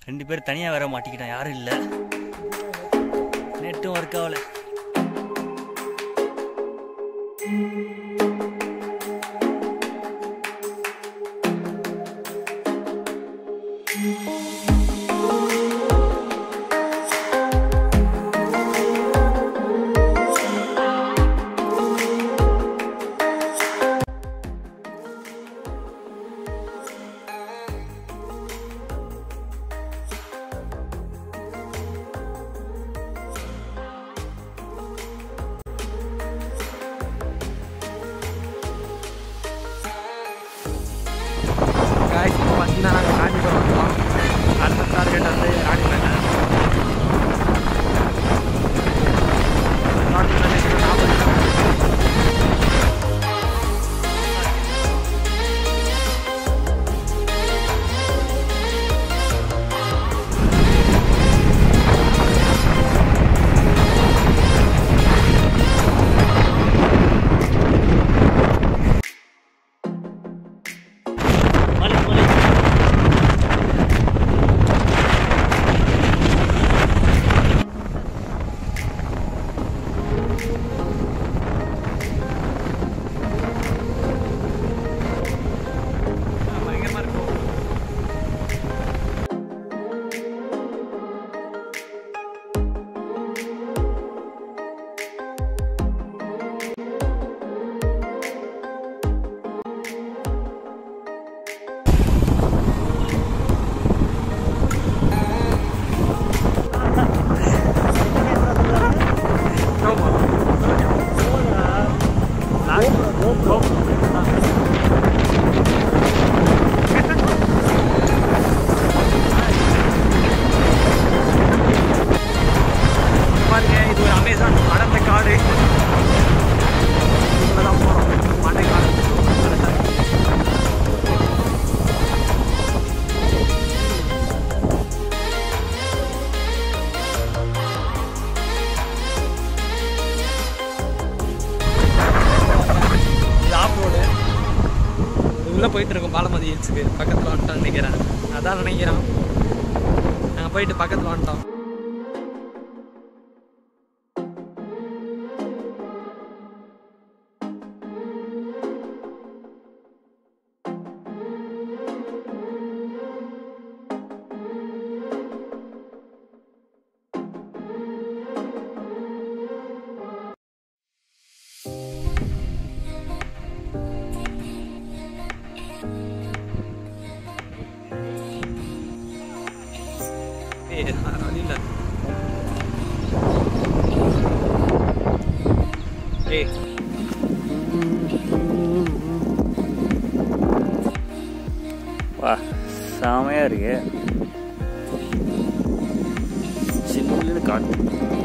ரெண்டு பேர் தனியாக வேற மாட்டிக்கிட்டேன் யாரும் இல்லை நெட்டும் ஒர்க் ஆகல காய்ஸ் இப்போ பார்த்தீங்கன்னா நாங்கள் காஞ்சிபுரம் வந்துட்டோம் அடுத்த டார்கெட் வந்து ராணிப்பேட்டை ராணிப்பேட்டை நாற்பது மலை மலை பயங்கரமாக இருக்கும் பாருங்க இது ஒரு அமேசான் அடர்ந்த காடு இதுல தான் போகிறோம் மண்டை காடு இது ஆஃப் ரோடு உள்ளே போயிட்டு இருக்கோம் பாலமதி ஹில்ஸுக்கு பக்கத்தில் வந்துட்டோம் நினைக்கிறேன் அதான் நினைக்கிறேன் நாங்கள் போயிட்டு பக்கத்தில் வந்துட்டோம் ஏய் அது இல்லை ஏய் வா செமையாக இருக்கு சின்ன காட்டு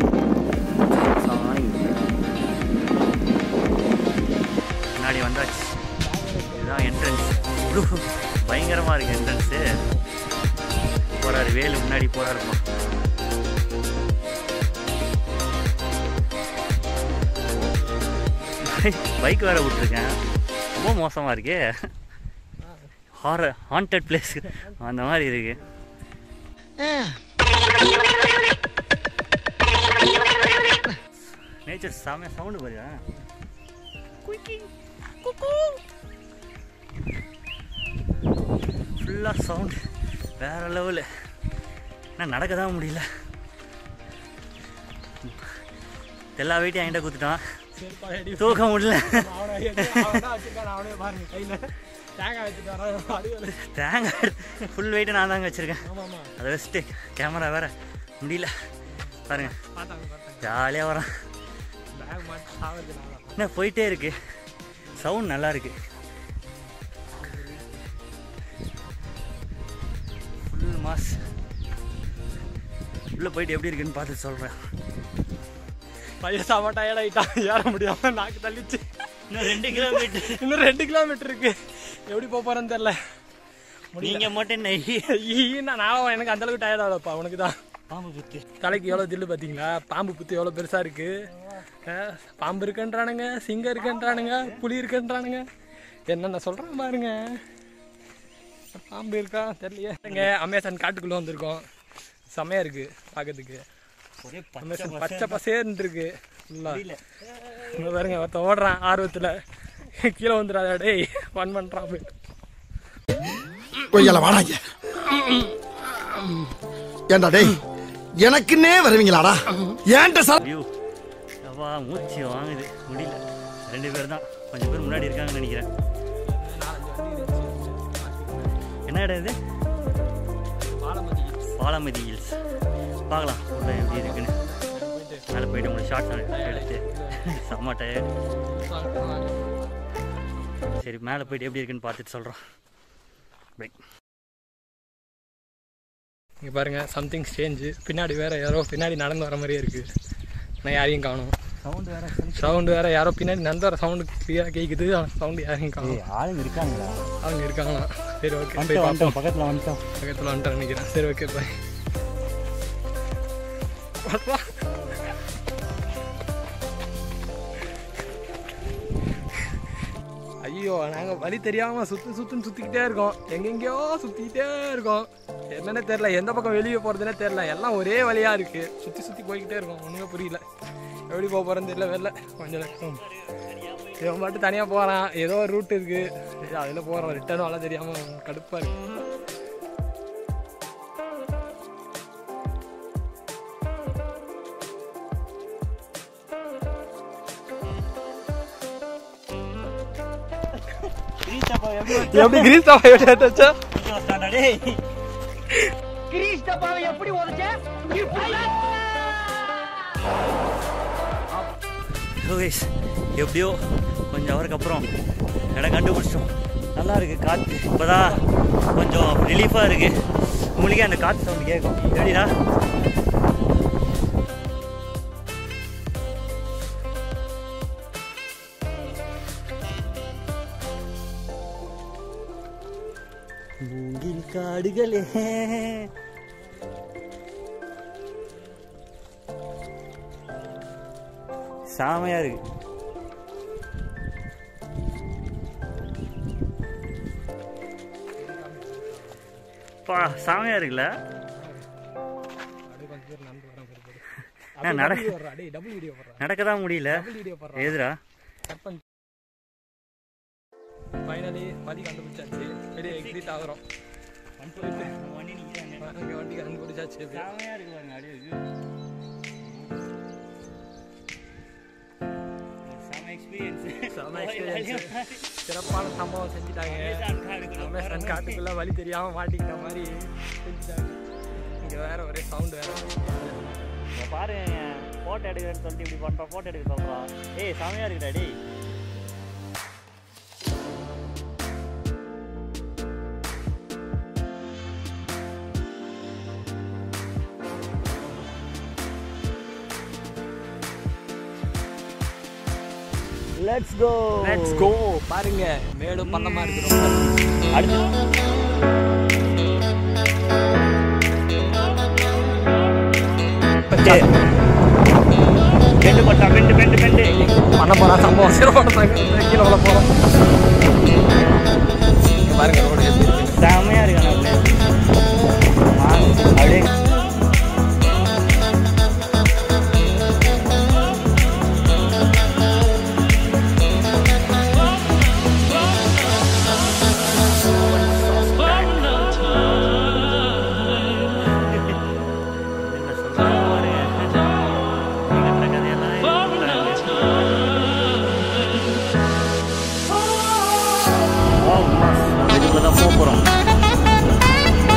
சாமி. முன்னாடி வந்தாச்சு இதுதான் என்ட்ரன்ஸ் பயங்கரமாக இருக்கு என்ட்ரன்ஸு போறாரு வேலு முன்னாடி போறாருமா பைக் வேற விட்டுருக்கேன் ரொம்ப மோசமாக இருக்கே ஹார ஹாண்டட் பிளேஸ் அந்த மாதிரி இருக்கு நேச்சர் செம்ம சவுண்டு பாருங்க ஃபுல்லாக சவுண்டு வேற லெவலு என்ன நடக்க தான் முடியல எல்லா வெயிட்டையும் என்கிட்ட கொடுத்துட்டான் தூக்க முடியல அவனே பாருங்க கையில் தேங்காய் வச்சுட்டு வரான் அடிவில் தேங்காய் ஃபுல் வெயிட்டை நான் தாங்க வச்சுருக்கேன் ஆமாம் ஆமாம் அதை வச்சுட்டு கேமரா வேற முடியல பாருங்க பார்த்தாங்க பார்த்தாங்க ஜாலியாக வரான் பேக் மாட்டி ஆகுது நான் என்ன போயிட்டே இருக்கு சவுண்ட் நல்லா இருக்கு ஃபுல் மாஸ் உள்ளே போயிட்டு எப்படி இருக்குன்னு பார்த்து சொல்கிறேன் பையன் சாமா டயர்ட் ஆகிட்டான் ஏற முடியாம நாக்கு தள்ளிச்சு இன்னும் ரெண்டு கிலோமீட்டர் இன்னும் ரெண்டு கிலோமீட்டர் இருக்கு எப்படி போக போறேன்னு தெரியல நீங்க மட்டும் நெய் ஈன்னா நான் எனக்கு அந்த அளவுக்கு டயர்ட் ஆகலப்பா உனக்கு தான் பாம்பு புத்து தலைக்கு எவ்வளோ தில்லு பார்த்தீங்களா பாம்பு புத்து எவ்வளோ பெருசாக இருக்கு அஹ், பாம்பு இருக்குன்றானுங்க சிங்கம் இருக்குன்றானுங்க புலி இருக்குன்றானுங்க என்னென்ன சொல்கிறான் பாருங்க பாம்பு இருக்கா தெரியலையே இங்க அமேசான் காட்டுக்குள்ளே வந்திருக்கோம் செமையாக இருக்கு பார்க்கறதுக்கு ஒரே அமேசான் பச்சை பசேர்னு இருக்கு ஃபுல்லாக இல்ல இங்க பாருங்க ஒருத்தன் ஓடுறான் ஆர்வத்தில் கீழே வந்துடாதா டேய் ஃபன் பண்ணுறான் போயிட்டு கொய்யால வாடாங்க ஏண்டா டேய் எனக்குன்னே வருவீங்களாடா ஏன்ட்ட சார் வியூ அப்பா மூச்சு வாங்குது முடியல ரெண்டு பேர் தான் கொஞ்சம் பேர் முன்னாடி இருக்காங்கன்னு நினைக்கிறேன் என்ன இடம் இது பாலமதி ஹில்ஸ் பார்க்கலாம் உள்ள எப்படி இருக்குன்னு மேலே போயிட்டு உங்களுக்கு ஷார்ட்ஸ் எடுத்து செம்ம டயர்டு சரி மேலே போயிட்டு எப்படி இருக்குன்னு பார்த்துட்டு சொல்கிறோம் பை இங்கே பாருங்க சம்திங் ஸ்டேஞ்சு பின்னாடி வேற யாரோ பின்னாடி நடந்து வர மாதிரியே இருக்கு நான் யாரையும் காணும் சவுண்டு வேற சவுண்டு வேற யாரோ பின்னாடி நடந்து வர சவுண்டு கிளியராக கேட்குது ஆனால் சவுண்டு யாரையும் காணும் ஆளுங்க இருக்காங்களா அவங்க இருக்காங்களா சரி ஓகே போய் வந்துட்டோம் பார்ப்போம் வந்துட்டோம் பக்கத்தில் வந்துட்டோம் பக்கத்தில் வந்துட்டு நினைக்கிறேன் சரி ஓகே பாய் ஐயோ நாங்கள் வழி தெரியாமல் சுற்றி சுற்றுன்னு சுற்றிக்கிட்டே இருக்கோம் எங்கெங்கேயோ சுற்றிக்கிட்டே இருக்கோம் என்னன்னே தெரில எந்த பக்கம் வெளியே போகிறதுனே தெரில எல்லாம் ஒரே வழியாக இருக்குது சுற்றி சுற்றி போய்கிட்டே இருக்கோம் ஒன்றுமே புரியல எப்படி போக போகிறேன்னு தெரியல வெளில கொஞ்சம் லட்சம் இவன் மட்டும் தனியாக போகிறான் ஏதோ ஒரு ரூட் இருக்குது அதில் போகிறோம் ரிட்டர்னும் எல்லாம் தெரியாமல் கடுப்பாக இருக்கு எப்படி கிரீஸ் டாப் எப்படி எடுத்து யோகேஷ் எப்படியோ கொஞ்சம் அவருக்கு அப்புறம் இடம் கண்டுபிடிச்சிட்டோம் நல்லா இருக்கு காற்று இப்போதான் கொஞ்சம் ரிலீஃபாக இருக்கு உங்களுக்கே அந்த காற்று சவுண்ட் கேட்கும் எப்படிடா மூங்கில் காடுகளே சாமையா இருக்கு பா சாமையா இருக்குல்ல நான் நட டபுள் வீடியோ போடுறேன் நடக்க தான் முடியல டபுள் வீடியோ போடுறேன் எதுடா கட் பண்ணி ஃபைனலி வழி கண்டுபிடிச்சாச்சு வெளியே எக்ஸிட் ஆகுறோம் அங்கே வண்டி கண்டுபிடிச்சாச்சு சாமையா இருக்கு பாருங்க அப்படியே இது செம எக்ஸ்பீரியன்ஸ் செம experience. சிறப்பான சம்பவம் செஞ்சுட்டாங்க அமேசான் காட்டுக்குள்ள வழி தெரியாம மாட்டிக்கிட்ட மாதிரி செஞ்சுட்டாங்க இங்க வேற ஒரே சவுண்ட் வேற இப்போ பாரு ஃபோட்டோ எடுக்கிறேன்னு சொல்லிட்டு இப்படி பண்ணுறோம் ஃபோட்டோ எடுக்க சொல்கிறோம் ஏய் செமையா இருக்குடா டேய் லெட்ஸ் கோ லெட்ஸ் கோ பாருங்க மேடும் பள்ளமா இருக்கிறோம் அடுத்து பெண்டு பட்டா பெண்டு பெண்டு பெண்டு பண்ண போறா சம்பவம் சிறப்பான சம்பவம் கீழே விழ போறோம் இங்க பாருங்க ரோடு எப்படி இருக்கு செமையா இருக்கு அந்த place. ஆ, அப்படியே என்ன சொல்றாங்க பாருங்க. நீ கட்டுற கதையெல்லாம் இதுக்குள்ள இருக்கு. ஆ, மாஸ். நம்ம இதுக்குள்ள தான் போக போறோம்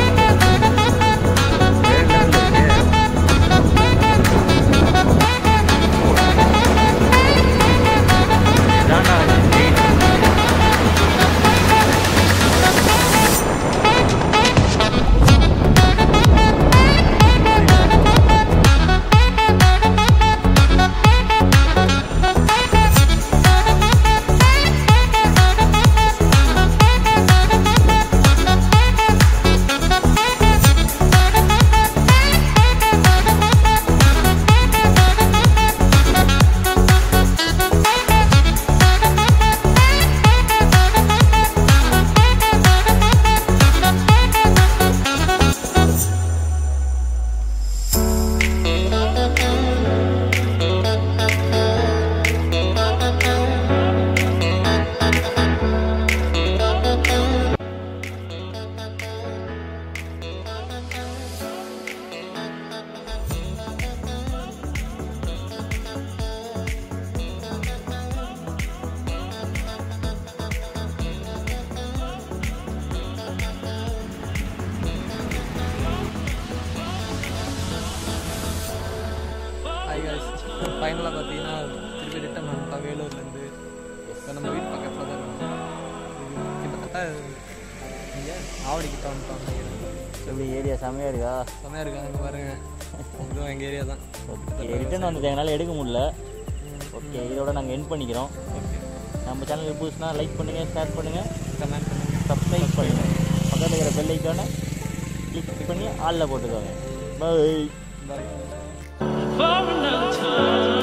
கேங்கில் பார்த்தீங்கன்னா திருப்பி ரிட்டர்ன் வந்துட்டோம் வேலூர்லேருந்து இப்போ நம்ம வீட்டு பக்கத்தில் தான் இருக்கோம் இது கிட்டத்தட்ட இங்கே ஆவடி கிட்ட வந்துட்டோம் நினைக்கிறேன் எப்படி ஏரியா செம்மையாக இருக்கா செம்மையாக இருக்கா அங்கே பாருங்க இதுவும் எங்கள் ஏரியா தான் ஓகே ரிட்டர்ன் வந்தது எங்களால் எடுக்க முடியல ஓகே இதோட நாங்கள் என் பண்ணிக்கிறோம் ஓகே நம்ம சேனலுக்கு புதுசுனா லைக் பண்ணுங்கள் ஷேர் பண்ணுங்கள் கமெண்ட் பண்ணுங்கள் சப்ஸ்கிரைப் பண்ணுங்கள் பக்கத்தில் இருக்கிற பெல் ஐக்கானை கிளிக் பண்ணி ஆளில் போட்டுக்கோங்க bye bye for another time.